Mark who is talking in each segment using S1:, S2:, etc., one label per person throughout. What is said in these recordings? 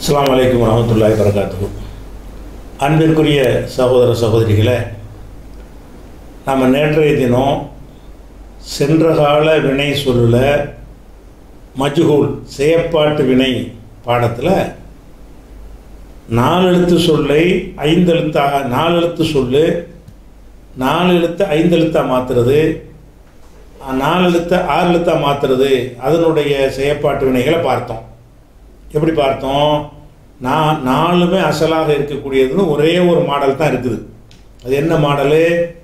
S1: அஸ்ஸலாமு அலைக்கும் வரமத்துல்லாஹி வரகாத்துஹு அன்பிற்குரிய சகோதர சகோதரிகளே நம்ம நேற்றைய தினம் சென்ற கால வினை சொல்லுல மஜ்ஹூல் செயற்பாட்டு வினை பாடத்தில் நாலு எழுத்து சொல்லை ஐந்து எழுத்தாக நாலு எழுத்து சொல்லு நாலு எழுத்து ஐந்து எழுத்தாக மாற்றுறது நாலு எழுத்தை ஆறு எழுத்தாக மாற்றுறது அதனுடைய செயற்பாட்டு வினைகளை பார்த்தோம் எப்படி பார்த்தோம் நான் நாலுமே அசலாக இருக்கக்கூடியதுன்னு ஒரே ஒரு மாடல் தான் இருக்குது அது என்ன மாடலு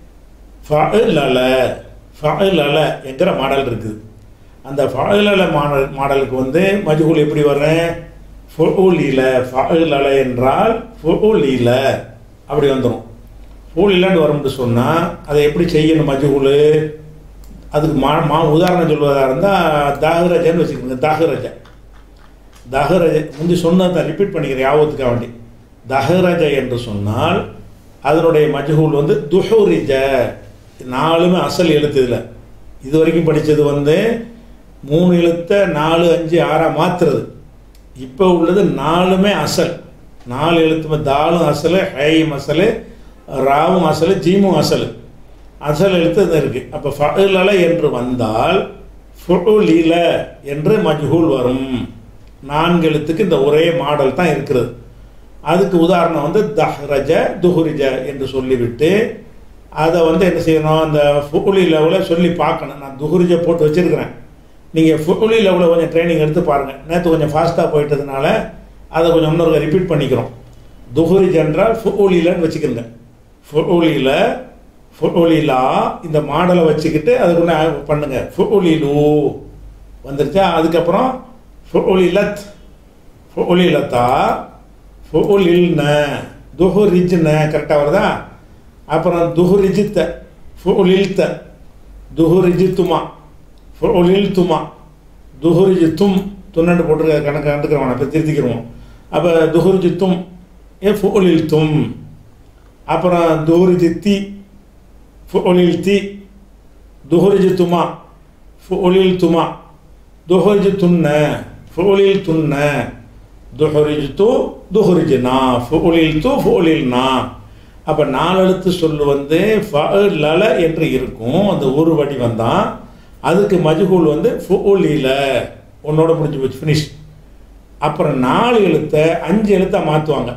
S1: ஃபஅலல ஃபஅலல என்கிற மாடல் இருக்குது அந்த ஃபஅலல மாடல் மாடலுக்கு வந்து மஜ்ஹூல் எப்படி வர்றேன் ஃபுலீல ஃபஅலல என்றால் ஃபுலீல அப்படி வந்துடும் ஃபூலிலன்னு வரும்னு சொன்னால் அதை எப்படி செய்யணும் மஜ்ஹூல் அதுக்கு மா மா உதாரணம் சொல்வதாக இருந்தால் தாகரஜன்னு வச்சுக்கோங்க தாகரஜ தஹரஜ முந்தி சொன்னதை ரிப்பீட் பண்ணிக்கிறேன் யாபத்துக்காக வேண்டி தஹரஜ என்று சொன்னால் அதனுடைய மஜ்ஹூல் வந்து துஹூரிஜ நாலுமே அசல் எழுத்து இதில் இது வரைக்கும் படித்தது வந்து மூணு எழுத்தை நாலு அஞ்சு ஆறாக மாற்றுறது இப்போ உள்ளது நாலுமே அசல் நாலு எழுத்துமே தாலும் அசல் ஹையும் அசல் ராவும் அசல் ஜீமும் அசல் அசல் எழுத்து இது இருக்குது அப்போ ஃபஅலல என்று வந்தால் ஃபுலீல என்று மஜ்ஹூல் வரும் நான்கு எழுத்துக்கு இந்த ஒரே மாடல் தான் இருக்கிறது அதுக்கு உதாரணம் வந்து தஹ்ரஜ துஹுரிஜ என்று சொல்லிவிட்டு அதை வந்து என்ன செய்யணும் அந்த ஃபுலி லெவலில் சொல்லி பார்க்கணும் நான் துஹுரிஜ போட்டு வச்சுருக்கிறேன் நீங்கள் ஃபுலி லெவலில் கொஞ்சம் ட்ரைனிங் எடுத்து பாருங்கள் நேற்று கொஞ்சம் ஃபாஸ்ட்டாக போயிட்டதுனால அதை கொஞ்சம் இன்னொரு ரிப்பீட் பண்ணிக்கிறோம் துஹுரிஜ் என்றால் ஃபுலிலன்னு வச்சுக்கிறங்க ஃபுலியில் ஃபுலிலா இந்த மாடலை வச்சுக்கிட்டு அதுக்குள்ள பண்ணுங்க ஃபுலிலு வந்துருச்சா அதுக்கப்புறம் ஃபுலிலத் ஃபுலிலத்தா ஃபுலில்ன துஹுரிஜ்ன கரெக்டாக வருதா அப்புறம் துஹுரிஜித்த ஃபுலில்த துஹுரிஜித்துமா ஃபுலில்துமா துஹுரிஜித்தும் துன்னண்டு போட்டுருக்க கணக்கு கண்டுக்கிறோம் இப்போ திருத்திக்கிறோம் அப்போ துஹுரிஜித்தும் ஏ ஃபுலில்தும் அப்புறம் துஹுரிஜித்தி ஃபுலில்தி துஹுரிஜித்துமா ஃபுலில்துமா துஹுரிஜித்துன்ன ஃபுலில் துன்ன துஹுரிஜ்து துஹுரிஜ்னா ஃபுலில்து ஃபுலில்னா அப்போ நாலு எழுத்து சொல்லு வந்து ஃபல என்று இருக்கும் அந்த ஒரு வடிவம் தான் அதுக்கு மஜ்ஹூல் வந்து ஃபுலில உன்னோட முடிஞ்சு போச்சு ஃபினிஷ் அப்புறம் நாலு எழுத்தை அஞ்சு எழுத்தை மாற்றுவாங்க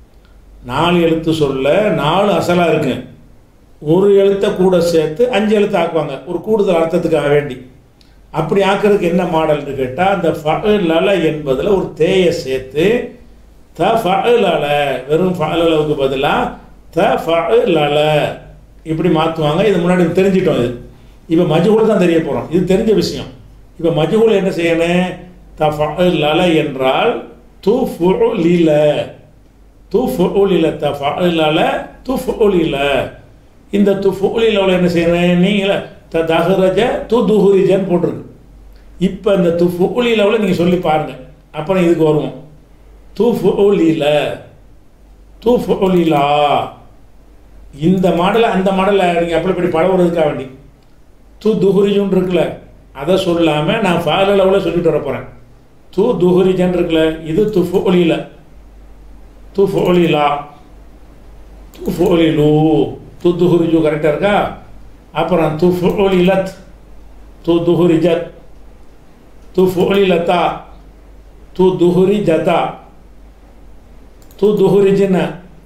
S1: நாலு எழுத்து சொல்ல நாலு அசலாக இருக்கு ஒரு எழுத்தை கூட சேர்த்து அஞ்சு எழுத்து ஆக்குவாங்க ஒரு கூடுதல் அர்த்தத்துக்காக வேண்டி அப்படி ஆக்கிறதுக்கு என்ன மாடல்னு கேட்டால் அந்த ஃபலல என்பதில் ஒரு தேயை சேர்த்து த ஃபலல வெறும் ஃபலவுக்கு பதிலாக த ஃபலல இப்படி மாற்றுவாங்க இது முன்னாடி தெரிஞ்சிட்டோம் இது இப்போ மஜ்ஹூல் தான் தெரிய போகிறோம் இது தெரிஞ்ச விஷயம் இப்போ மஜ்ஹூல் என்ன செய்யணும் த ஃபலல என்றால் து ஃபுலீல து ஃபுலீல த ஃபலல து ஃபுலீல இந்த து ஃபுலீல என்ன செய்யணும் நீங்கள த தஹரஜ து துஹுரிஜன்னு போட்டிருக்கு இப்போ இந்த து ஃபுலி லெவலில் நீங்கள் சொல்லி பாருங்கள் அப்புறம் இதுக்கு வருவோம் து ஃபுலீல து ஃபுலீலா இந்த மாடலை அந்த மாடலில் நீங்கள் அப்படி இப்படி பழகுறதுக்காக வேண்டி து துஹுரிஜுன்னு இருக்குல்ல அதை சொல்லாமல் நான் ஃபால லெவலில் சொல்லிட்டு வர போகிறேன் து துஹுரிஜன் இருக்குல்ல இது து ஃபுலீல து ஃபுலீலா து ஃபுலீலு து துஹுரிஜு கரெக்டாக இருக்கா அப்புறம் து ஃபுலிலத் து துஹுரிஜத் து ஃபுலிலத்தா து துஹுரிஜதா து துஹுரிஜின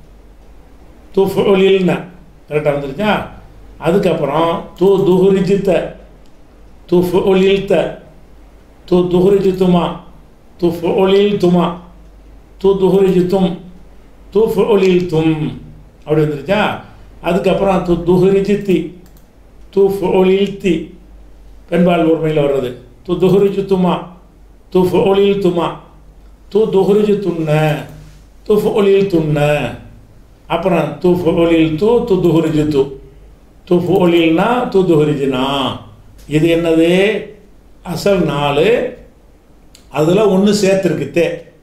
S1: து ஃபுலில்ன கரெக்டாக வந்துருச்சா அதுக்கப்புறம் து துஹுரிஜித்த து ஃபுலில்த து துஹுரிஜித்துமா து ஃபுலில் துமா து துஹுரிஜித்தும் து ஃபுலில் தும் அப்படி வந்துருச்சா அதுக்கப்புறம் து துஹுரிஜித்தி து ஃபோலில்தி பெண்பால் உரிமையில் வர்றது து துஹுரிஜு துமா து ஃபோலில் துமா து துஹுரிஜு துண்ண து ஃபோலில் துண்ண அப்புறம் து ஃபோலில் து து துஹுரிஜு து து ஃபோலில்னா து துஹுரிஜுனா இது என்னது அசல் நாலு அதில் ஒன்று சேர்த்துருக்கு தே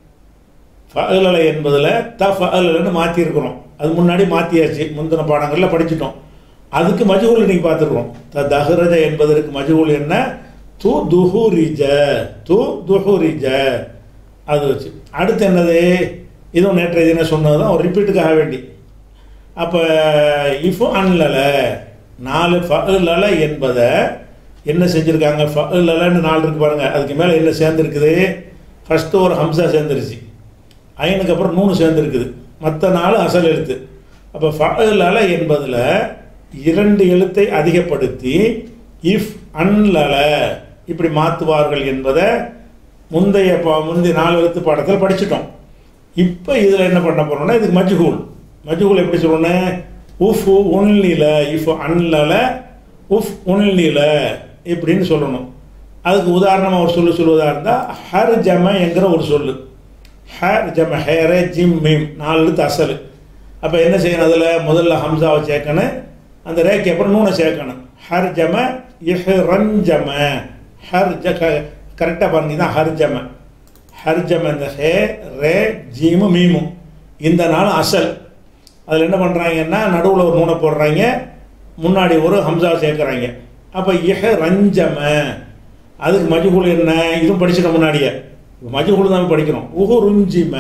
S1: ஃபஅலலை என்பதில் த ஃபஅலன்னு மாற்றிருக்கிறோம் அது முன்னாடி மாற்றியாச்சு முந்தின பாடங்களில் படிச்சிட்டோம் அதுக்கு மஜ்ஹூல் இன்னைக்கு பார்த்துருக்கோம் த தஹரஜ என்பதற்கு மஜ்ஹூல் என்ன து துஹுரிஜ து துஹுரிஜ அது வச்சு அடுத்து என்னது இதுவும் நேற்றைய தினம் சொன்னது தான் ஒரு ரிப்பீட்டுக்காக வேண்டி அப்போ இஃபு அன்லல நாலு ஃபலல என்பதை என்ன செஞ்சுருக்காங்க ஃபலன்னு நாலு இருக்கு பாருங்கள் அதுக்கு மேலே என்ன சேர்ந்துருக்குது ஃபஸ்ட்டு ஒரு ஹம்சா சேர்ந்துருச்சு ஐனுக்கு அப்புறம் நூறு சேர்ந்துருக்குது மற்ற நாலு அசல் எழுத்து அப்போ ஃபலல என்பதில் இரண்டு எழுத்தை அதிகப்படுத்தி இஃப் அன்லல இப்படி மாற்றுவார்கள் என்பதை முந்தைய பா முந்தைய நாலு எழுத்து பாடத்தில் படிச்சிட்டோம் இப்போ இதில் என்ன பண்ண போகிறோம்னா இதுக்கு மஜ்ஹூல் மஜ்ஹூல் எப்படி சொல்லணும் உஃப் உன்லில இஃப் அன்லல உஃப் உன்லில இப்படின்னு சொல்லணும் அதுக்கு உதாரணமாக ஒரு சொல்லு சொல்வதாக இருந்தால் ஹர் ஜம என்கிற ஒரு சொல்லு ஹர் ஜம ஹேரே ஜிம் மீம் நாலு எழுத்து அசல் அப்போ என்ன செய்யணும் அதில் முதல்ல ஹம்சாவை சேர்க்கணும் அந்த ரேக்கு அப்புறம் நூனை சேர்க்கணும் ஹர் ஜம இஹ் ரஞ்சம ஹர் ஜ கரெக்டாக பாருங்க தான் ஹர் ஜம ஹர் ஜம இந்த ஹே ரே ஜீமு மீமு இந்த நாள் அசல் அதில் என்ன பண்ணுறாங்கன்னா நடுவில் ஒரு நூனை போடுறாங்க முன்னாடி ஒரு ஹம்சா சேர்க்குறாங்க அப்போ இஹ ரஞ்சம அதுக்கு மஜுகுல் என்ன இதுவும் படிச்சிட்டோம் முன்னாடியே மஜுகுல் தான் படிக்கிறோம் உஹு ருஞ்சிம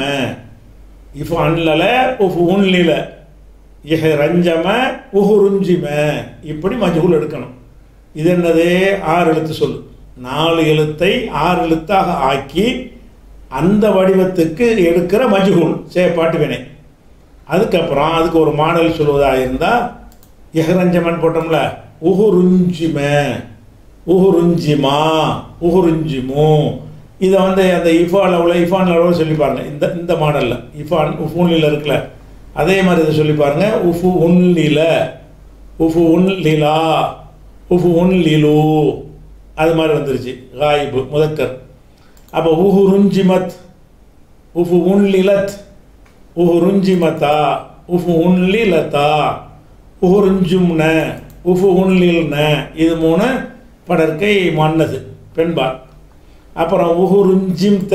S1: இஃப் அன்லல உஃப் உன்லில இஹ ரஞ்சம உஹு ருஞ்சிம இப்படி மஜுகுல் எடுக்கணும் இது என்னது ஆறு எழுத்து சொல் நாலு எழுத்தை ஆறு எழுத்தாக ஆக்கி அந்த வடிவத்துக்கு எடுக்கிற மஜுகுல் செயற்பாட்டு வினை அதுக்கப்புறம் அதுக்கு ஒரு மாடல் சொல்வதாக இருந்தால் எஹரஞ்சமன் போட்டோம்ல உஹுருஞ்சிம உஹுருஞ்சிமா உஹுருஞ்சிமு இதை வந்து அந்த இஃபா லெவலில் இஃபான் லெவலில் சொல்லி பாருங்க இந்த இந்த மாடலில் இஃபான் உஃபூன்லில் இருக்குல்ல அதே மாதிரி இதை சொல்லி பாருங்க உஃபு உன்லில உஃபு உன்லிலா உஃபு உன்லிலு அது மாதிரி வந்துருச்சு காயிபு முதக்கர் அப்போ உஹுருஞ்சிமத் உஃபு உன்லிலத் உஹுருஞ்சிமதா உஃபு உன்லிலதா உஹுருஞ்சும்ன உஃபு உன்லில்ன இது மூணு படற்கை மன்னது பெண்பால் அப்புறம் உஹுருஞ்சிம்த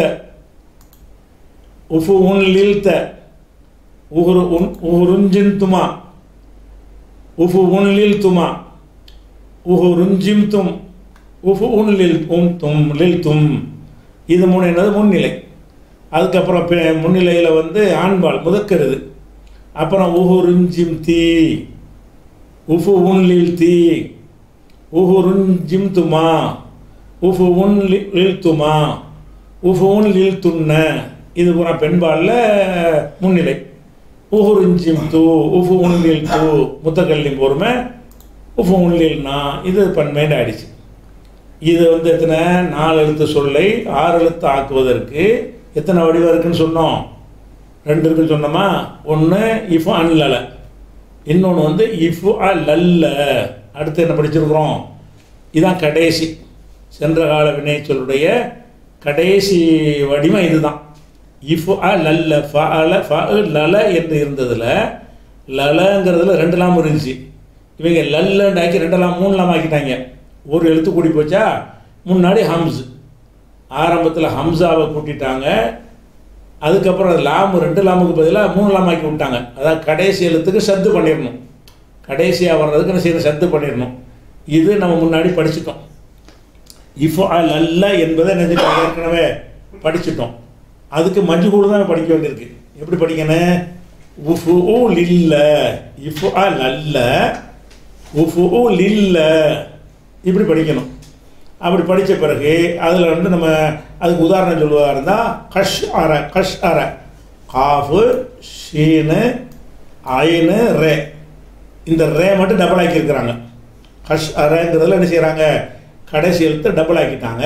S1: உஃபு உன்லில்த உஹுரு உன் உஹுருஞ்சின்துமா உஃபு உன்லில் துமா உஹுருஞ்சிம் தும் உஃபு உன்லில் உம் தும் லில் தும் இது மூணு என்னது முன்னிலை அதுக்கப்புறம் பெ- முன்னிலையில் வந்து ஆண்பால் முதக்கருது அப்புறம் உஹுருஞ்சிம் தீ உஃபு உன்லில் தீ உஹுருஞ்சிம் துமா உஃபு உன் லில் துமா உஃபு உன் லில் துண்ண இது பூரா பெண்பாலில் முன்னிலை உஹுருஞ்சிம் தூ உஃபு உன்லில் தூ முத்தக்கல்லின் பொறுமை உஃபு உன்லில்னா இது பன்மைன்னு ஆயிடுச்சு இது வந்து எத்தனை நாலு எழுத்து சொல்லை ஆறு எழுத்து ஆக்குவதற்கு எத்தனை வடிவம் இருக்குன்னு சொன்னோம் ரெண்டு இருக்குன்னு சொன்னோமா ஒன்று இஃபு அன்லல இன்னொன்று வந்து இஃபு அ லல்ல அடுத்து என்ன படிச்சிருக்கிறோம் இதான் கடைசி சென்ற கால வினைச்சொல்லுடைய கடைசி வடிவம் இதுதான் இஃபு அ லல்ல ஃப அல ஃப லல என்று இருந்ததில் லலங்கிறதுல ரெண்டு லாம் இருந்துச்சு இவங்க லல்லண்டாக்கி ரெண்டு லாம் மூணு லாம் ஆக்கிட்டாங்க ஒரு எழுத்து கூடி போச்சா முன்னாடி ஹம்ஸ் ஆரம்பத்தில் ஹம்சாவை கூட்டிட்டாங்க அதுக்கப்புறம் அது லாமு ரெண்டு லாமுக்கு பதிலாக மூணு லாம் ஆக்கி விட்டாங்க அதாவது கடைசி எழுத்துக்கு சத்து பண்ணிடணும் கடைசியாக வர்றதுக்கு என்ன செய்யணும் சத்து பண்ணிடணும் இது நம்ம முன்னாடி படிச்சிட்டோம் இஃபோ அல்ல என்பதை நினைச்சிட்டோம் ஏற்கனவே படிச்சிட்டோம் அதுக்கு மஞ்சுகூடு தான் படிக்க வேண்டியிருக்கு எப்படி படிக்கணும் உஃபு லில்ல இஃபு அல்ல உஃபு லில்ல இப்படி படிக்கணும் அப்படி படித்த பிறகு அதில் வந்து நம்ம அதுக்கு உதாரணம் சொல்லுவதாக இருந்தால் கஷ் அற கஷ் அற காஃபு ஷீனு ஐனு ரே இந்த ரே மட்டும் டபுள் ஆக்கியிருக்கிறாங்க கஷ் அரங்கிறதுல என்ன செய்கிறாங்க கடைசி எழுத்து டபுள் ஆக்கிட்டாங்க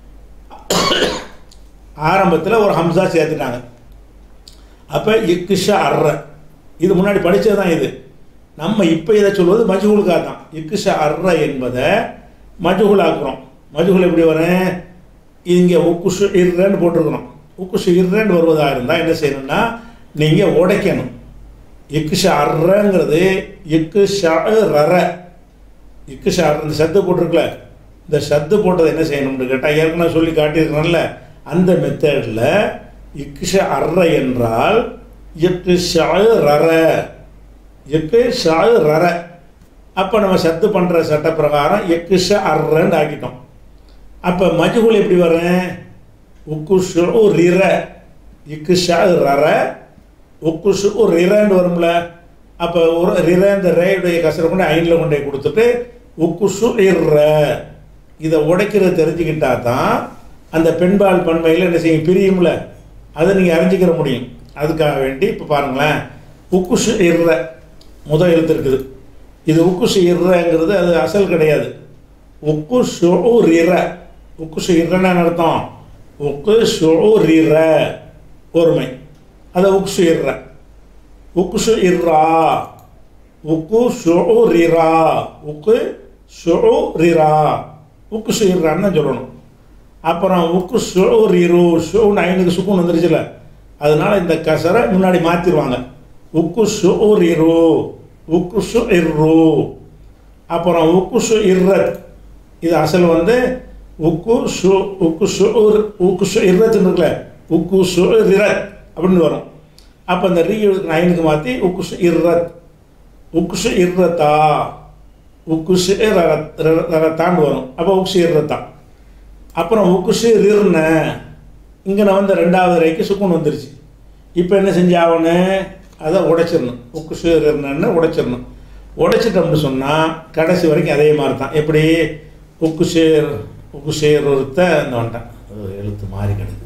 S1: ஆரம்பத்தில் ஒரு ஹம்சா சேர்த்துட்டாங்க அப்போ இக்குஷா அர்ற இது முன்னாடி படித்தது தான் இது நம்ம இப்போ இதை சொல்வது மஜ்ஹூலுக்காக தான் இக்குஷா அர்ற என்பதை மஜ்ஹூல் ஆக்குறோம் மஜ்ஹூல் எப்படி வரும் இங்கே உக்குஷு இர்றன்னு போட்டிருக்கிறோம் உக்குஷு இர்றன்னு வருவதாக இருந்தால் என்ன செய்யணும்னா நீங்கள் உடைக்கணும் இக்குஷா அர்றங்கிறது இக்கு ஷா ரர இக்கு ஷா இந்த சத்து போட்டிருக்கல இந்த சத்து போட்டதை என்ன செய்யணும்னு கேட்டால் ஏற்கனவே சொல்லி காட்டியிருக்கிறேன்ல அந்த மெத்தடில் இக்குஷ அர்ற என்றால் இக்கு ஷா ரர இக்கு ஷா ரர அப்போ நம்ம சத்து பண்ணுற சட்ட பிரகாரம் எக்குஷ அர்றன்னு ஆக்கிட்டோம் அப்போ மஜ்ஹூல் எப்படி வரும் உக்குஷு ரிர இக்குஷா ரர உக்குஷு ரிரன்னு வரும்ல அப்போ ஒரு ரிர இந்த ரேயுடைய கசரை கொண்டு ஐனில் கொண்டு போய் கொடுத்துட்டு உக்குஷு இர்ற இதை உடைக்கிறது தெரிஞ்சுக்கிட்டா தான் அந்த பெண்பால் பன்மையில் என்ன செய்யும் பிரியும்ல அதை நீங்கள் அறிஞ்சிக்கிற முடியும் அதுக்காக வேண்டி இப்போ பாருங்களேன் உக்குஷு இர்ற முதல் எழுத்து இருக்குது இது உக்குஷு இர்றங்கிறது அது அசல் கிடையாது உக்கு ஷுரிர உக்கு ஷுரிரன்னு அர்த்தம் உக்கு ஷுரிர ஒருமை அதை உக்கு ஷுரிர உக்கு ஷுரிரா உக்கு ஷுரிரா உக்கு ஷுரிரா உக்கு ஷுரிரான்னு தான் சொல்லணும் அப்புறம் உக்கு ஷுரிரு ஷூன்னு ஐனுக்கு சுக்குன்னு வந்துருச்சுல அதனால இந்த கசரை முன்னாடி மாற்றிடுவாங்க உக்கு ஷுரிரு உக்கு ஷுஇர்ரு அப்புறம் உக்கு ஷுஇர்ரத் இது அசல் வந்து உக்கு ஷு உக்கு ஷு உக்கு ஷு இருபத்துன்னு இருக்குல்ல உக்கு ஷு ரிரத் அப்படின்னு வரும் அப்போ இந்த ரீ எழுதுக்கு ஐனுக்கு மாற்றி உக்கு ஷு இர்ரத் உக்கு ஷு இர்ரத்தா உக்கு ஷு ரத்தான்னு வரும் அப்போ உக்கு ஷு இர்ரத்தா அப்புறம் உக்கு ஷு ரிர்ன இங்கே நான் வந்து ரெண்டாவது ரைக்கு சுக்குன் வந்துருச்சு இப்போ என்ன செஞ்சாகணும் அதை உடைச்சிடணும் உக்கு ஷு ரிர்னன்னு உடைச்சிடணும் உடைச்சிட்டோம்னு சொன்னால் கடைசி வரைக்கும் அதே மாதிரி தான் எப்படி உக்கு ஷேர் உக்கு ஷேர் ஒருத்த இந்த வந்துட்டேன் அது எழுத்து மாறி கிடக்கு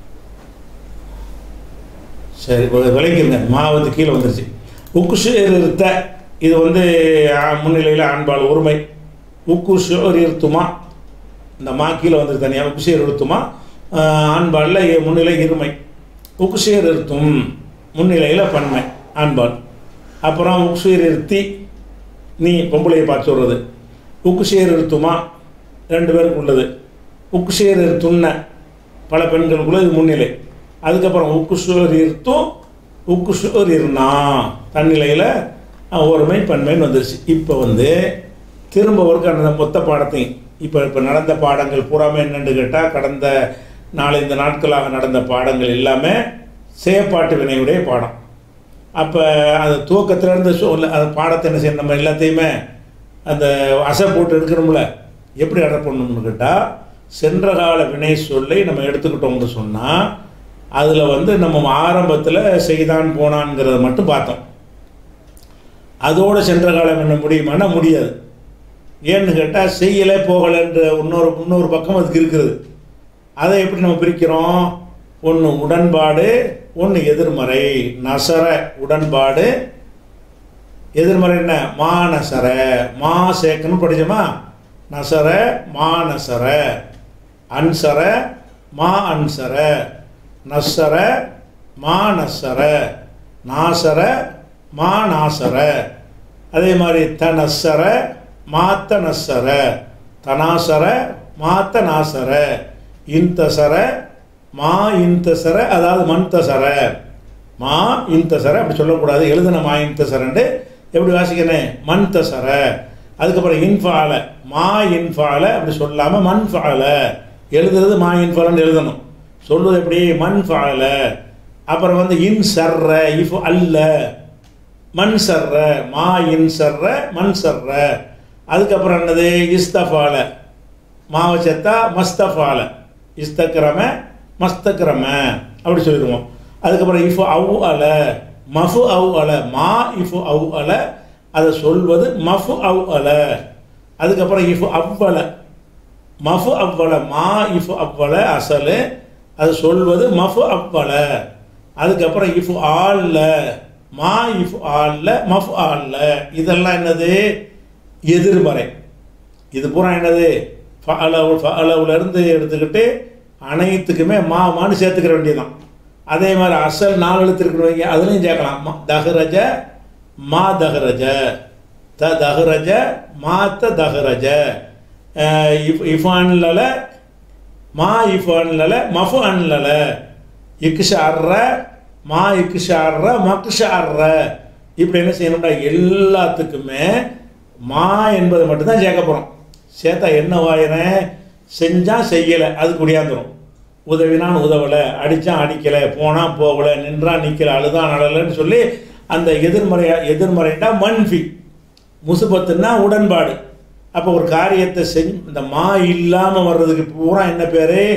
S1: சரி விளைக்கிறங்க மா வந்து கீழே வந்துருச்சு உக்கு ஷேர் இருத்த இது வந்து முன்னிலையில் ஆண்பால் ஒருமை உக்கு ஷோர் இருத்துமா இந்த மா கீழே வந்துரு தனியாக உக்கு ஷேர் இருத்துமா ஆண்பாலில் முன்னிலை இருமை உக்கு ஷேர் இருத்தும் முன்னிலையில் பன்மை ஆண்பால் அப்புறம் உக்கு ஷேர் இருத்தி நீ பொம்பளையை பார்த்து சொல்கிறது உக்குஷேர் இருத்துமா ரெண்டு பேருக்கு உள்ளது உக்குஷேர் இருத்துன்ன பல பெண்களுக்குள்ள இது முன்னிலை அதுக்கப்புறம் உக்குஷோர் இருத்தும் உக்குஷோர் இருந்தா தன்னிலையில் ஒருமை பன்மைன்னு வந்துருச்சு இப்போ வந்து திரும்ப ஒருக்க அந்த மொத்த பாடத்தையும் இப்போ இப்போ நடந்த பாடங்கள் பூராமே என்னென்னு கேட்டால் கடந்த நாலஞ்சு நாட்களாக நடந்த பாடங்கள் எல்லாமே செயற்பாட்டு வினையுடைய பாடம் அப்போ அது துவக்கத்திலேருந்து சொல்ல அந்த பாடத்தை என்ன செய்யணும் நம்ம எல்லாத்தையுமே அந்த அசை போட்டு எடுக்கணும்ல எப்படி அடை பண்ணணும்னு கேட்டால் சென்ற கால வினை சொல்லை நம்ம எடுத்துக்கிட்டோம்னு சொன்னால் அதில் வந்து நம்ம ஆரம்பத்தில் செய்தான் போனான்ங்கிறத மட்டும் பார்த்தோம் அதோடு சென்ற காலம் என்ன முடியுமானா முடியாது ஏன்னு கேட்டால் செய்யலை போகலைன்ற இன்னொரு இன்னொரு பக்கம் அதுக்கு இருக்குது அதை எப்படி நம்ம பிரிக்கிறோம் ஒன்று உடன்பாடு ஒன்று எதிர்மறை நசர உடன்பாடு எதிர்மறை என்ன மா நசர மா சேர்க்கணும் படிச்சோமா நசர மா நசர அன்சர மா அன்சர நசர மா நசர நாசர மா நாசர அதே மாதிரி தனசர மாத்த நசர தனாசர மாத்த நாசர இந்தசர மா இந்தசர அதாவது மந்தசர மா இந்தசர அப்படி சொல்லக்கூடாது எழுதுன மா இந்தசரண்டு எப்படி வாசிக்கணும் மந்தசர அதுக்கப்புறம் இன்ஃபால மா இன்ஃபால அப்படி சொல்லாமல் மண்ஃபால எழுதுறது மா இன்ஃபாலன்னு எழுதணும் சொல்வது எப்படி மண்ஃபால அப்புறம் வந்து இன் சர்ற இஃப் அல்ல மண் சர்ற மா இன் சர்ற மண் சர்ற அதுக்கப்புறம் என்னது இஸ்தஃபால மாவை சேர்த்தா மஸ்தஃபால இஸ்தக்கிரம மஸ்தக்கிரம அப்படி சொல்லிடுவோம் அதுக்கப்புறம் இஃப் அவு அல மஃபு அவு அல மா இஃபு அவு அல அதை சொல்வது மஃபு அவு அல அதுக்கப்புறம் இஃபு அவ்வள மஃபு அவ்வள மா இஃபு அவ்வள அசலு அது சொல்வது மஃபு அவ்வள அதுக்கப்புறம் இஃபு ஆல்ல மா இஃபு ஆல்ல மஃபு ஆல்ல இதெல்லாம் என்னது எதிர்மறை இது பூரா என்னது ஃபஅலவு ஃபஅலவுலேருந்து எடுத்துக்கிட்டு அனைத்துக்குமே மா மான்னு சேர்த்துக்கிற வேண்டியதுதான் அதே மாதிரி அசல் நாலு எழுத்து இருக்கிறவங்க அதுலேயும் சேர்க்கலாம் ம- தஹரஜ மா தஹரஜ த தஹரஜ மாத்த தஹரஜ அஹ் இஃப் இஃபான்லல மா இஃபான்லல மஃபு அன்லல இக்ஷார்ற மா இக்ஷார்ற மக்ஷார்ற இப்படி என்ன செய்யணும்டா எல்லாத்துக்குமே மா என்பதை மட்டும்தான் சேர்க்க போகிறோம் சேர்த்தா என்ன வாயிறேன் செஞ்சால் செய்யலை அது குடியாந்துரும் உதவினான் உதவலை அடித்தான் அடிக்கலை போனால் போகலை நின்றான் நிற்கலை அழுதான் அழலைன்னு சொல்லி அந்த எதிர்மறையா எதிர்மறைண்டா மன்ஃபி முசுபத்துன்னா உடன்பாடு அப்போ ஒரு காரியத்தை செஞ்சு இந்த மா இல்லாமல் வர்றதுக்கு பூரா என்ன பேர்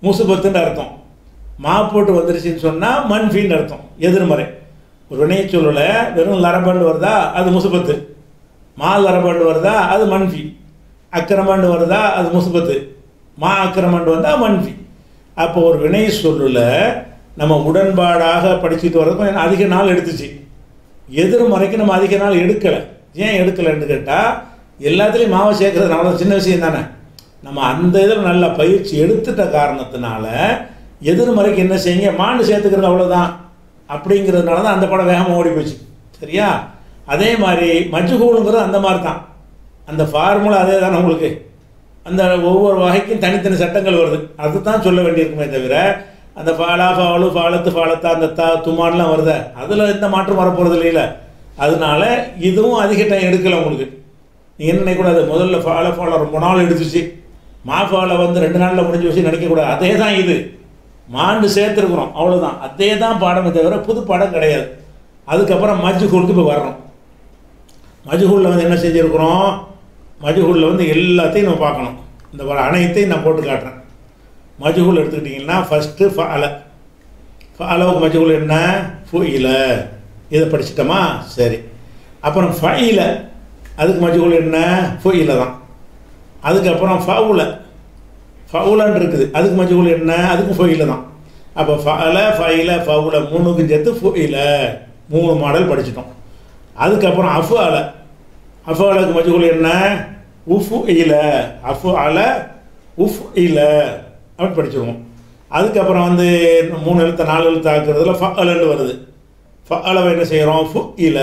S1: முசுபத்துன்னு அர்த்தம் மா போட்டு வந்துருச்சுன்னு சொன்னால் மன்ஃபின்னு அர்த்தம் எதிர்மறை ஒரு வினைய சொல்லல வெறும் லரபண்டு வருதா அது முசுபத்து மா லரபண்டு வருதா அது மன்ஃபி அக்கிரமண்டு வருதா அது முசுபத்து மா அக்கிரமண்டு வந்தால் மன்ஃபி அப்போ ஒரு வினை சொல்லுல நம்ம உடன்பாடாக படிச்சுட்டு வர்றது கொஞ்சம் அதிக நாள் எடுத்துச்சு எதிர்மறைக்கு நம்ம அதிக நாள் எடுக்கலை ஏன் எடுக்கலைன்னு கேட்டால் எல்லாத்துலேயும் மாவை சேர்க்கறது நம்மளோட சின்ன விஷயம் தானே நம்ம அந்த இதில் நல்ல பயிற்சி எடுத்துட்ட காரணத்தினால எதிர்மறைக்கு என்ன செய்யுங்க மாண்டு சேர்த்துக்கிறது அவ்வளோதான் அப்படிங்கிறதுனால தான் அந்த படம் வேகமாக ஓடி போச்சு சரியா அதே மாதிரி மஜ்ஹூலுங்கிறது அந்த மாதிரி தான் அந்த ஃபார்முலா அதே தானே உங்களுக்கு அந்த ஒவ்வொரு வகைக்கும் தனித்தனி சட்டங்கள் வருது அதுதான் சொல்ல வேண்டியிருக்குமே தவிர அந்த ஃபாலா ஃபாலு ஃபாலத்து ஃபாலத்தா அந்த தா துமான்லாம் வருதே அதில் எந்த மாற்றம் வரப்போகிறது இல்லைல்ல அதனால இதுவும் அதிக டைம் எடுக்கலை உங்களுக்கு நீங்கள் என்ன நினைக்கக்கூடாது முதல்ல ஃபாலோ ஃபாலோ ரொம்ப நாள் எடுத்துச்சு மா ஃபாலோ வந்து ரெண்டு நாளில் முடிஞ்சு வச்சு நினைக்கக்கூடாது அதே தான் இது மாண்டு சேர்த்துருக்குறோம் அவ்வளோதான் அதே தான் பாடமே தவிர புது பாடம் கிடையாது அதுக்கப்புறம் மஜ்ஹூலுக்கு இப்போ வர்றோம் மஜ்ஹூலில் வந்து என்ன செஞ்சுருக்குறோம் மஜ்ஹூலில் வந்து எல்லாத்தையும் நம்ம பார்க்கணும் இந்த வர அனைத்தையும் நான் போட்டு காட்டுறேன் மஜ்ஹூல் எடுத்துக்கிட்டிங்கன்னா ஃபஸ்ட்டு ஃபால ஃபாலவுக்கு மஜ்ஹூல் என்ன ஃபுயில இதை படிச்சிட்டோமா சரி அப்புறம் ஃபைல அதுக்கு மஜ்ஹூல் என்ன ஃபுயில தான் அதுக்கப்புறம் ஃபவுல ஃபவுலன்னு இருக்குது அதுக்கு மஜ்ஹூல் என்ன அதுக்கும் ஃபுயில தான் அப்போ ஃபல ஃபைல ஃபவுல மூணுக்கும் சேர்த்து ஃபுயில மூணு மாடல் படிச்சிட்டோம் அதுக்கப்புறம் அஃபு அல அஃபு அலக்கு மஜ்ஹூல் என்ன உஃபு இல அஃபு அல உஃப் இல அப்படின்னு படிச்சிருவோம் அதுக்கப்புறம் வந்து மூணு எழுத்து நாலு எழுத்து ஆக்குறதுல ஃப அலன்னு வருது ஃப அளவை என்ன செய்கிறோம் ஃபு இல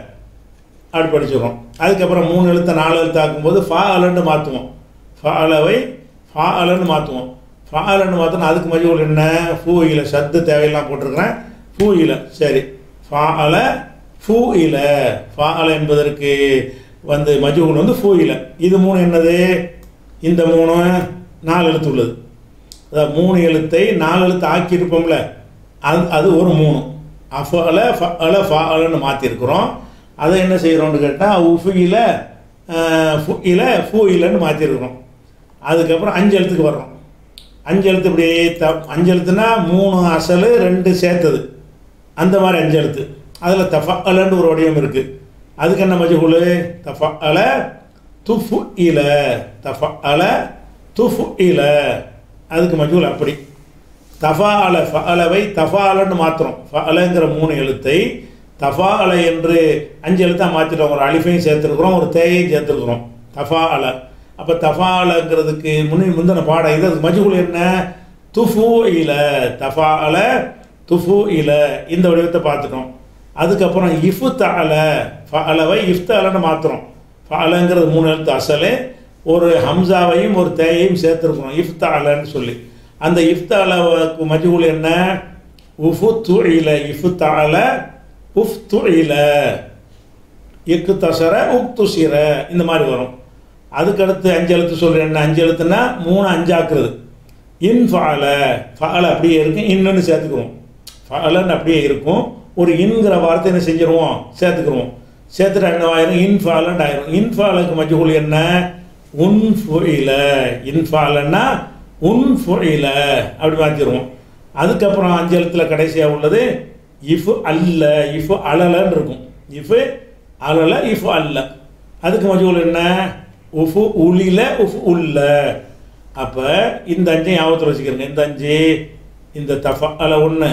S1: அப்படி படிச்சிடுறோம் அதுக்கப்புறம் மூணு எழுத்து நாலு எழுத்து ஆக்கும்போது ஃபா அலன்னு மாற்றுவோம் ஃபா அளவை ஃபா அலன்னு மாற்றுவோம் ஃபா அலன்னு மாற்றினா அதுக்கு மஜ்ஹூல் என்ன ஃபூ இல சத்து தேவையெல்லாம் போட்டிருக்கிறேன் ஃபூ இல சரி ஃபா அல ஃபூ இல ஃபா அல என்பதற்கு வந்து மஜ்ஹூல் வந்து ஃபூ இல இது மூணு என்னது இந்த மூணு நாலு எழுத்து உள்ளது அதாவது மூணு எழுத்தை நாலு எழுத்து ஆக்கியிருப்போம்ல அது அது ஒரு மூணு அஃப அல ஃப அல ஃபா அலன்னு மாற்றிருக்கிறோம் அதை என்ன செய்கிறோம்னு கேட்டால் உஃபுயில ஃபுயில ஃபூ இல்லைன்னு மாற்றிருக்கிறோம் அதுக்கப்புறம் அஞ்சு எழுத்துக்கு வர்றோம் அஞ்சு எழுத்து இப்படி த அஞ்சு எழுத்துனா மூணு அசல் ரெண்டு சேர்த்தது அந்த மாதிரி அஞ்சு எழுத்து அதில் தஃப அலன்னு ஒரு வடிவம் இருக்குது அதுக்கு என்ன மஜ்ஹூல் தஃப அல துஃபு இல தஃப அல துஃபு இல அதுக்கு மஜ்ஹூல் அப்படி தஃபா அல ஃப அலவை தஃபா அலன்னு மாற்றுறோம் ஃப அலங்கிற மூணு எழுத்தை தஃபா அல என்று அஞ்சு எழுத்தாக மாற்றிட்டோம் ஒரு அலிஃபையும் சேர்த்துருக்குறோம் ஒரு தேயையும் சேர்த்துருக்குறோம் தஃபா அல அப்போ தஃபா அலங்கிறதுக்கு முன்னே முந்தின பாடம் இது அதுக்கு மஜ்ஹூல் என்ன துஃபு இல தஃபா அல துஃபு இல இந்த வடிவத்தை பார்த்துட்டோம் அதுக்கப்புறம் இஃபு தல ஃப அலவை இஃப்த அலன்னு மாற்றுறோம் ஃப அலங்கிறது மூணு எழுத்து அசலு ஒரு ஹம்சாவையும் ஒரு தேயையும் சேர்த்துருக்குறோம் இஃப்த அலன்னு சொல்லி அந்த இஃப்த அலவுக்கு மஜ்ஹூல் என்ன உஃபு துஇல இஃபு தல உஃப் துஇல இக்கு தசர உப் துசிர இந்த மாதிரி வரும் அதுக்கடுத்து அஞ்சு எழுத்து சொல்கிறேன் என்ன அஞ்சு எழுத்துனா மூணு அஞ்சாக்குறது இன் ஃபால ஃபால அப்படியே இருக்கும் இன்னொன்று சேர்த்துக்குவோம் ஃபாலன்னு அப்படியே இருக்கும் ஒரு இன்கிற வார்த்தை என்ன செஞ்சிருவோம் சேர்த்துக்குருவோம் சேர்த்துட்டு என்ன ஆயிரும் இன்ஃபாலண்ட் ஆயிரும் இன்ஃபாலுக்கு மஜ்ஹூல் என்ன உன் ஃபுயில இன்ஃபாலன்னா உன் ஃபுயில அப்படி மாற்றிடுவோம் அதுக்கப்புறம் அஞ்சு எழுத்தில் கடைசியாக உள்ளது இஃபு அல்ல இஃபு அலலன்னு இருக்கும் இஃபு அலல இஃபு அல்ல அதுக்கு மஜ்ஹூல் என்ன உஃபு உலில உஃபு உல்ல அப்போ இந்த அஞ்சையும் ஞாபகத்தில் வச்சுக்கிறேங்க இந்த அஞ்சு இந்த தஃப அல ஒன்று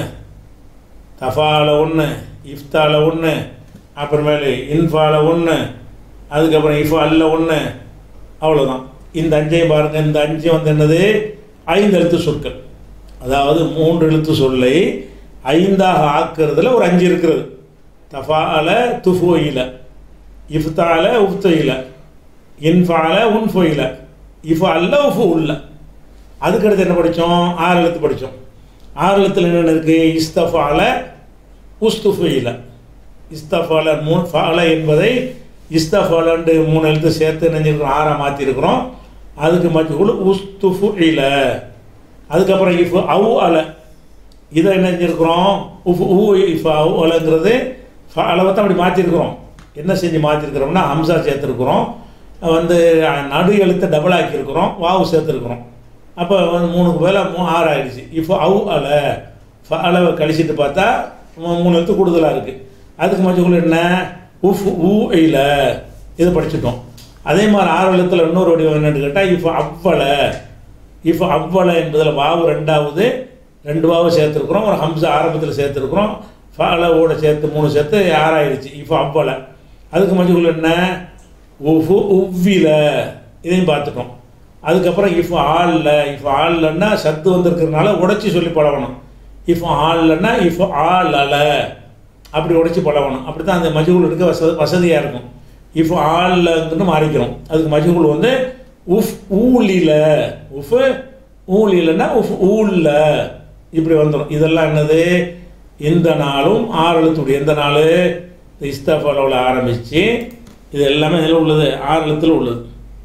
S1: தஃபால ஒன்று இஃப்தால ஒன்று அப்புறமேலு இன்ஃபால ஒன்று அதுக்கப்புறம் இஃபா அல்ல ஒன்று அவ்வளோதான் இந்த அஞ்சையும் பாருங்கள் இந்த அஞ்சு வந்து என்னது ஐந்து எழுத்து சொற்கள் அதாவது மூன்று எழுத்து சொல்லை ஐந்தாக ஆக்குறதுல ஒரு அஞ்சு இருக்கிறது தஃபால துஃபோயில இஃப்தால உஃப்தொயில இன்ஃபால உன்ஃபொயில இஃபு அல்ல உஃபு உள்ள அதுக்கடுத்து என்ன படித்தோம் ஆறு எழுத்து படித்தோம் ஆறு எழுத்துல என்னென்ன இருக்குது இஸ்தஃபால உஸ்துஃபுயில இஸ்தஃபால மூ ஃபால என்பதை இஸ்தஃபாலண்டு மூணு எழுத்து சேர்த்து நினைஞ்சிருக்கிறோம் ஆறாக மாற்றிருக்கிறோம் அதுக்கு மஜ்ஹூல் உஸ்துஃபு இல அதுக்கப்புறம் இஃபு அவு அல இதை என்ன செஞ்சுருக்கிறோம் உஃபு ஊ இஃபு அவு அலங்கிறது அளவை தான் அப்படி மாற்றிருக்கிறோம் என்ன செஞ்சு மாற்றிருக்கிறோம்னா ஹம்சா சேர்த்துருக்குறோம் வந்து நடு எழுத்தை டபுள் ஆக்கியிருக்கிறோம் வாவு சேர்த்துருக்குறோம் அப்போ வந்து மூணுக்கு பதிலாக மூ ஆறு ஆயிடுச்சு இப்போ அவு அல ஃப அளவை கழிச்சிட்டு பார்த்தா மூ- மூணு எழுத்து கூடுதலாக இருக்குது அதுக்கு மஜ்ஹூல் என்ன உஃப் ஊ இல இதை படிச்சிட்டோம் அதே மாதிரி ஆறு எழுத்துல இன்னொரு வடிவம் என்னன்னு கேட்டால் இப்போ அவ்வள இப்போ அவ்வள என்பதில் வாவு ரெண்டாவது ரெண்டு வாவு சேர்த்துருக்குறோம் ஒரு ஹம்சா ஆரம்பத்தில் சேர்த்துருக்குறோம் ஃபலவோட சேர்த்து மூணு சேர்த்து ஆறாயிடுச்சு இப்போ அவ்வள அதுக்கு மஜ்ஹூல் என்ன உஃபு உவ்வில இதையும் பார்த்துட்டோம் அதுக்கப்புறம் இஃப் ஆல்ல இஃப் ஆல்லன்னா சத்து வந்திருக்கிறதுனால உடைச்சி சொல்லி பழகணும் இஃப் ஆல்லன்னா இஃப் ஆல் அல அப்படி உடைச்சி பழகணும் அப்படி தான் அந்த மஜ்ஹூல் எடுக்க வசதி வசதியாக இருக்கும் இஃப் ஆல்லன்னு மாறிக்கிறோம் அதுக்கு மஜ்ஹூல் வந்து உஃப் ஊலில உஃப் ஊலிலன்னா உஃப் ஊல்ல இப்படி வந்துடும் இதெல்லாம் என்னது இந்த நாளும் ஆறு எழுத்துடைய எந்த நாள் இஸ்தாஃபாவில் ஆரம்பித்து இது எல்லாமே இதில் உள்ளது ஆறு எழுத்தில் உள்ளது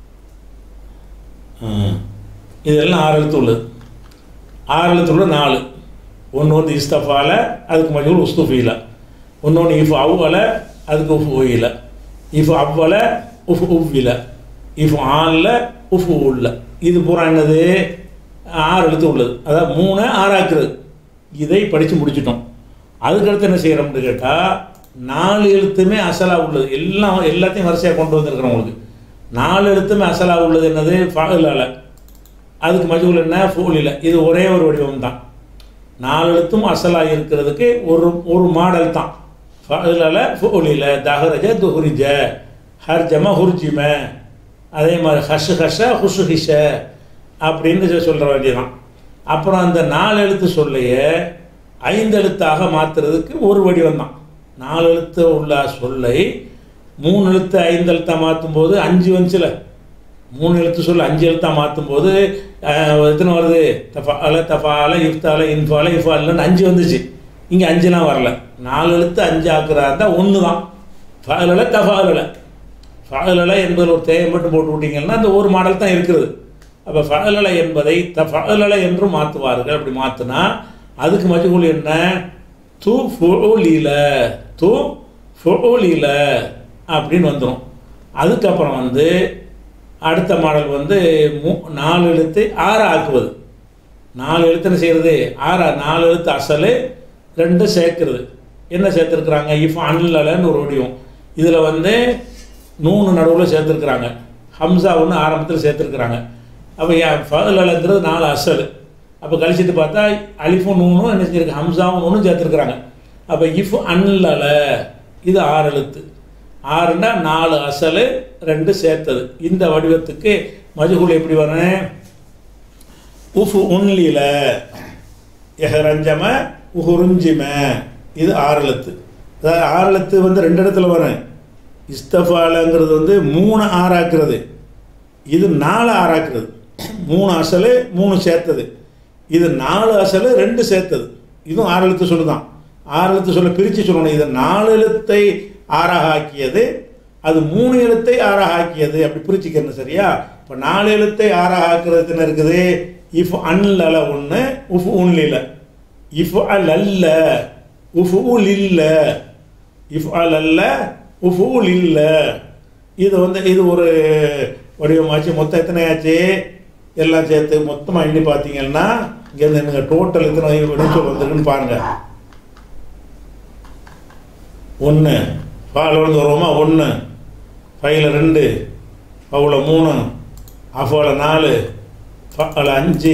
S1: ஆ. இதெல்லாம் ஆறு எழுத்து உள்ளது ஆறு எழுத்து உள்ள நாலு ஒன்று வந்து இஸ்தஃபால அதுக்கு மஜூல் உஸ்துஃபீல இன்னொன்று இஃப் அவ்வல அதுக்கு உஃப் ஒயில இஃப் அவ்வல உஃப் உவ்வில இஃப் ஆல்ல உஃப் உள்ள இது பூரா என்னது ஆறு எழுத்து உள்ளது அதாவது மூணு ஆறாக்குறது இதை படித்து முடிச்சிட்டோம் அதுக்கடுத்து என்ன செய்கிறோம்னு கேட்டால் நாலு எழுத்துமே அசலாக உள்ளது எல்லாம் எல்லாத்தையும் வரிசையாக கொண்டு வந்திருக்கிறோம் உங்களுக்கு நாலு எழுத்துமே அசலாக உள்ளது என்னது ஃபாலால அதுக்கு மஜூல் என்ன ஃபூலில் இது ஒரே ஒரு வடிவம் தான் நாலு எழுத்தும் அசலாக இருக்கிறதுக்கு ஒரு ஒரு மாடல் தான் ஃபலால ஃபூலில தஹரஜ துஹுரிஜ ஹர்ஜம ஹுர்ஜிம அதே மாதிரி ஹஷ் ஹஷ ஹுஷு ஹிஷ அப்படின்னு சொல்கிற வேண்டியதான் அப்புறம் அந்த நாலு எழுத்து சொல்லைய ஐந்து எழுத்தாக மாற்றுறதுக்கு ஒரு வடிவம் தான் நாலு எழுத்து உள்ள சொல்லை மூணு எழுத்து ஐந்து எழுத்தாக மாற்றும் போது அஞ்சு வந்துச்சுல மூணு எழுத்து சொல்ல அஞ்சு எழுத்தாக மாற்றும் போது அஹ், எத்தனை வருது தஃபால தஃபால இஃப்தால இன்ஃபால இஃபாலன்னு அஞ்சு வந்துச்சு இங்கே அஞ்சுலாம் வரல நாலு எழுத்து அஞ்சு ஆக்குறா இருந்தால் ஒன்று தான் ஃபாலல தஃபாலல ஃபஅலல என்பதில் ஒரு தேயம் மட்டும் போட்டு விட்டீங்கன்னா அந்த ஒரு மாடல் தான் இருக்கிறது அப்போ ஃபஅலல என்பதை த ஃபஅலல என்று மாற்றுவார்கள் அப்படி மாற்றினா அதுக்கு மஜ்ஹூல் என்ன து ஃபுலீல து ஃபுலீல அப்படின்னு வந்துடும் அதுக்கப்புறம் வந்து அடுத்த மாடல் வந்து மூ நாலு எழுத்தை ஆறு ஆக்குவது நாலு எழுத்து என்ன செய்கிறது ஆறா நாலு எழுத்து அசலு ரெண்டு சேர்க்கிறது என்ன சேர்த்துருக்குறாங்க இஃப் அன்லன்னு ஒரு வடிவம் இதில் வந்து நூனு நடுவில் சேர்த்துருக்குறாங்க ஹம்சா ஒன்று ஆரம்பத்தில் சேர்த்துருக்குறாங்க அப்போ ஃபலங்கிறது நாலு அசல் அப்போ கழிச்சிட்டு பார்த்தா அலிஃபும் நூனும் என்ன செஞ்சிருக்கு ஹம்சாவும் நூனும் சேர்த்துருக்குறாங்க அப்போ இஃப் அன்லல இது ஆறு எழுத்து ஆறுனா நாலு அசல் ரெண்டு சேர்த்தது இந்த வடிவத்துக்கு மஜ்ஹூல் எப்படி வரேன் உஃபு உன்லில எஹரஞ்சம உஹுருஞ்சிம இது ஆறு எழுத்து அதாவது ஆறு எழுத்து வந்து ரெண்டு இடத்துல வரும் இஸ்தஃபாலங்கிறது வந்து மூணு ஆறாக்குறது இது நாலு ஆறாக்குறது மூணு அசலு மூணு சேர்த்தது இது நாலு அசலு ரெண்டு சேர்த்தது இதுவும் ஆறு எழுத்து சொல்லு தான் ஆறு எழுத்து சொல்ல பிரித்து சொல்லணும் இது நாலு எழுத்தை ஆறாக ஆக்கியது அது மூணு எழுத்தை ஆறாக ஆக்கியது அப்படி பிரிச்சுக்கணும் சரியா இப்போ நாலு எழுத்தை ஆறாக ஆக்குறதுக்கு என்ன இருக்குது இஃப் அன்லல ஒன்று உஃப் உன்லில இஃப் அல் அல்ல உஃப் உல் இல்ல இஃப் அல் அல்ல உஃப் உல் இல்ல இது வந்து இது ஒரு வடிவமாச்சு மொத்தம் எத்தனை ஆச்சு எல்லாம் சேர்த்து மொத்தமாக எண்ணி பார்த்தீங்கன்னா இங்கேருந்து என்னங்க டோட்டல் எத்தனை விளைச்சல் வந்திருக்குன்னு பாருங்கள் ஒன்று ஃபால் வந்து வருவோமா ஒன்று ஃபைவ்ல ரெண்டு ஃபவுல மூணு அஃபோல நாலு ஃபால அஞ்சு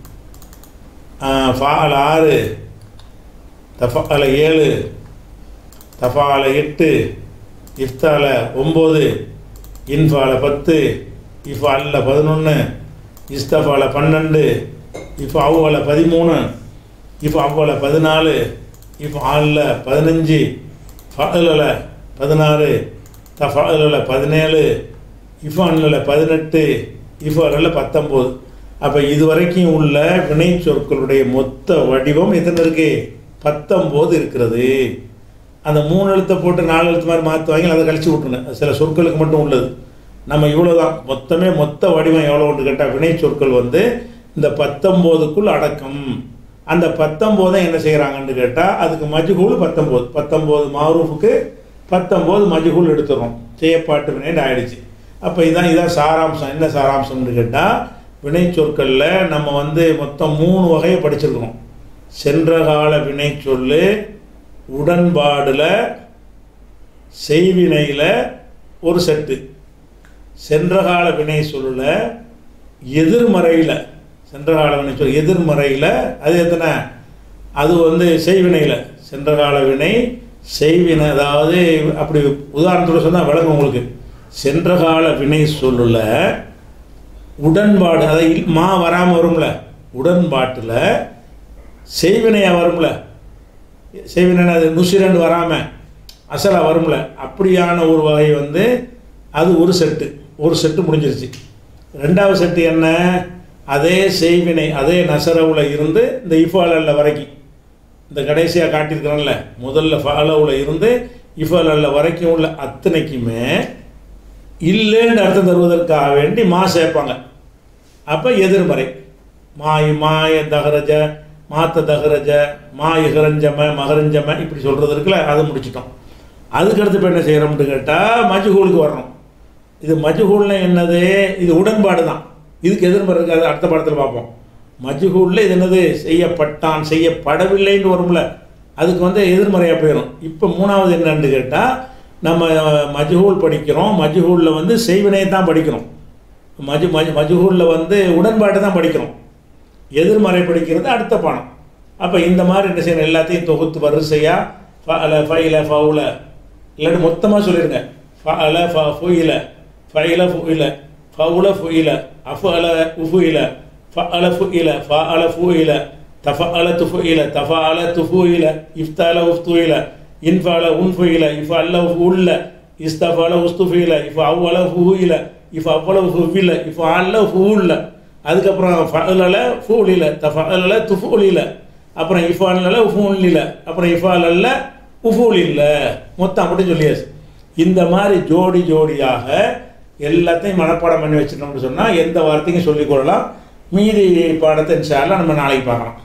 S1: ஃபால ஆறு தஃபால ஏழு தஃபால எட்டு இஃப்தால ஒம்பது இன்ஃபால பத்து இஃப் அல்ல பதினொன்று இஸ்தஃபால பன்னெண்டு இஃப் அவ்வள பதிமூணு இஃப் அவ்வள பதினாலு இஃப் ஆல்ல பதினஞ்சு ஃபஅலல பதினாறு தஃபாலல பதினேழு இஃபான்ல பதினெட்டு இஃபாலல பத்தொம்போது அப்போ இது வரைக்கும் உள்ள வினை சொற்களுடைய மொத்த வடிவம் எத்தனை இருக்கு பத்தொம்போது இருக்கிறது அந்த மூணு எழுத்தை போட்டு நாலு எழுத்து மாதிரி மாற்றுவாங்க அதை கழிச்சு விட்ருங்க அது சில சொற்களுக்கு மட்டும் உள்ளது நம்ம இவ்வளோ தான் மொத்தமே மொத்த வடிவம் எவ்வளோன்னு கேட்டால் வினை சொற்கள் வந்து இந்த பத்தொம்போதுக்குள் அடக்கம் அந்த பத்தொம்போதை என்ன செய்கிறாங்கன்னு கேட்டால் அதுக்கு மஜ்ஹூல் பத்தொம்போது பத்தொம்போது மாரூஃபுக்கு பத்தொம்போது மஜ்ஹூல் எடுத்துடுறோம் செய்யப்பாட்டு வினைன்னு ஆயிடுச்சு அப்போ இதான் இதான் சாராம்சம் என்ன சாராம்சம்னு கேட்டால் வினை சொற்களில் நம்ம வந்து மொத்தம் மூணு வகையை படிச்சிருக்கிறோம் சென்ற கால வினை சொல்லு உடன்பாடில் செய்வினையில் ஒரு செட்டு சென்ற கால வினை சொல்லுல எதிர்மறையில் சென்ற கால வினை சொல் எதிர்மறையில் அது எத்தனை அது வந்து செய்வினையில் சென்ற கால வினை செய்வினை அதாவது அப்படி உதாரணத்தோட சொன்னால் விளங்கும் உங்களுக்கு சென்ற கால வினை சொல்லுல உடன்பாடு அதாவது இல்- மா வராமல் வரும்ல உடன்பாட்டில் செய்வினையாக வரும்ல செய்வினை அது நுசிரண்டு வராமல் அசலாக வரும்ல அப்படியான ஒரு வகை வந்து அது ஒரு செட்டு ஒரு செட்டு முடிஞ்சிருச்சு ரெண்டாவது செட்டு என்ன அதே செய்வினை அதே நசரவுல இருந்து இந்த இஃபாலல்ல வரைக்கும் இந்த கடைசியாக காட்டியிருக்கிறேன்ல முதல்ல ஃபாலோவில் இருந்து இஃபாலல்ல வரைக்கும் உள்ள அத்தனைக்குமே இல்லைன்னு அர்த்தம் தருவதற்காக வேண்டி மா சேர்ப்பாங்க அப்போ எதிர்மறை மாய் மாய தகரஜ மாத்த தகரஜ மாய் இகரஞ்சம மகரஞ்சம இப்படி சொல்கிறது இருக்குல்ல அதை முடிச்சிட்டோம் அதுக்கடுத்து இப்போ என்ன செய்கிறோம்னு கேட்டால் மஜ்ஹூலுக்கு வரணும் இது மஜ்ஹூல்னா என்னது இது உடன்பாடு தான் இதுக்கு எதிர்மறை இருக்காது அடுத்த படத்தில் பார்ப்போம் மஜ்ஹூலில் இது என்னது செய்யப்பட்டான் செய்யப்படவில்லைன்னு வரும்ல அதுக்கு வந்து எதிர்மறையாக போயிடும் இப்போ மூணாவது என்னன்னு கேட்டால் நம்ம மஜ்ஹூல் படிக்கிறோம் மஜ்ஹூலில் வந்து செய்வினையை தான் படிக்கிறோம் மஜு மஜு மஜ்ஹூலில் வந்து உடன்பாட்டை தான் படிக்கிறோம் எதிர்மறை படிக்கிறது அடுத்த பாடம் அப்போ இந்த மாதிரி என்ன செய்யணும் எல்லாத்தையும் தொகுத்து வரிசையாக ஃபல ஃபைல ஃபவுல இல்லாட்டி மொத்தமாக சொல்லிடுங்க ஃபல ஃப ஃபுயில ஃபைல ஃபுயில ஃபவுல ஃபுயில அஃபல உஃபுயில ஃபஅல ஃபுயில ஃபஅல ஃபுயில தஃபஅல துஃபுயில தஃபஅல துஃபுயில இஃப்தல உஃப்துயில இன்ஃபஅல உன்ஃபுயில இஃபஅல்ல உள்ள இஸ்தஃபல உஸ்துஃபியில இஃப அவ்வள ஃபுயில இஃப அவ்வளவு ஃபுவில இஃப அல்ல ஃபூல்ல அதுக்கப்புறம் ஃபஅலல ஃபூலில தஃபஅலல துஃபுலில அப்புறம் இஃபாலில் உஃபூலில் அப்புறம் இஃபாலில் உஃபூலில் மொத்தம் அப்படி சொல்லியாச்சு இந்த மாதிரி ஜோடி ஜோடியாக எல்லாத்தையும் மனப்பாடம் பண்ணி வச்சிட்டோம்னு சொன்னால் எந்த வார்த்தையும் சொல்லிக் கொள்ளலாம் மீதி பாடத்தை இன்ஷா அல்லாஹ் நம்ம நாளைக்கு பார்க்கலாம்